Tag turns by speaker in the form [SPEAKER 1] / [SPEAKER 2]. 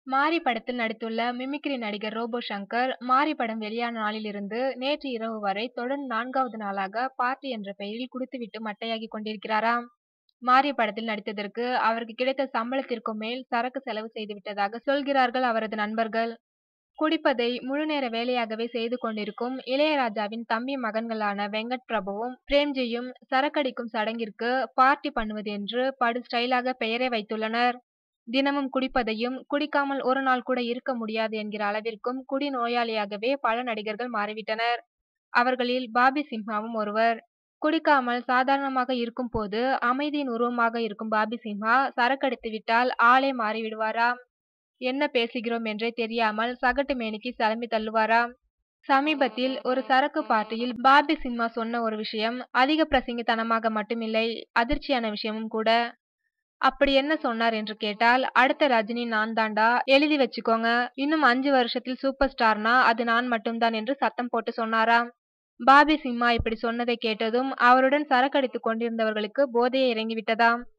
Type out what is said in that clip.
[SPEAKER 1] மாரி படத்தில் நடித்துள்ள மிமிக்ரி நடிகர் ரோபோ சங்கர் மாரி படம் வெளியான நாளிலிருந்து நேற்று இரவு வரை தொடர்ந்து நான்காவது நாளாக பார்ட்டி என்ற பெயரில் குடித்துவிட்டு மட்டையாகி கொண்டிருக்கிறாராம் மாரி படத்தில் நடித்ததற்கு அவருக்கு கிடைத்த சம்பளத்திற்கும் மேல் சரக்கு செலவு செய்துவிட்டதாக சொல்கிறார்கள் அவரது நண்பர்கள் குடிப்பதை முழுநேர வேலையாகவே செய்து கொண்டிருக்கும் இளையராஜாவின் தம்பி மகன்களான வெங்கட் பிரபுவும் பிரேம்ஜியும் சரக்கடிக்கும் சடங்கிற்கு பார்ட்டி பண்ணுவது என்று படு ஸ்டைலாக பெயரை வைத்துள்ளனர் தினமும் குடிப்பதையும் குடிக்காமல் ஒரு நாள் கூட இருக்க முடியாது என்கிற அளவிற்கும் குடி நோயாளியாகவே பல நடிகர்கள் மாறிவிட்டனர் அவர்களில் பாபி சிம்ஹாவும் ஒருவர் குடிக்காமல் சாதாரணமாக இருக்கும் போது அமைதியின் உருவமாக இருக்கும் பாபி சிம்ஹா சரக்கடித்து விட்டால் ஆளே மாறிவிடுவாராம் என்ன பேசுகிறோம் என்றே தெரியாமல் சகட்டு மேனிக்கு சலம்பி தள்ளுவாராம் சமீபத்தில் ஒரு சரக்கு பார்ட்டியில் பாபி சிம்மா சொன்ன ஒரு விஷயம் அதிக பிரசங்கித்தனமாக மட்டுமில்லை அதிர்ச்சியான விஷயமும் கூட அப்படி என்ன சொன்னார் என்று கேட்டால் அடுத்த ரஜினி நான் தாண்டா எழுதி வச்சுக்கோங்க இன்னும் அஞ்சு வருஷத்தில் சூப்பர் ஸ்டார்னா அது நான் மட்டும்தான் என்று சத்தம் போட்டு சொன்னாராம் பாபி சிம்மா இப்படி சொன்னதை கேட்டதும் அவருடன் சரக்கடித்துக் கொண்டிருந்தவர்களுக்கு போதையே இறங்கிவிட்டதாம்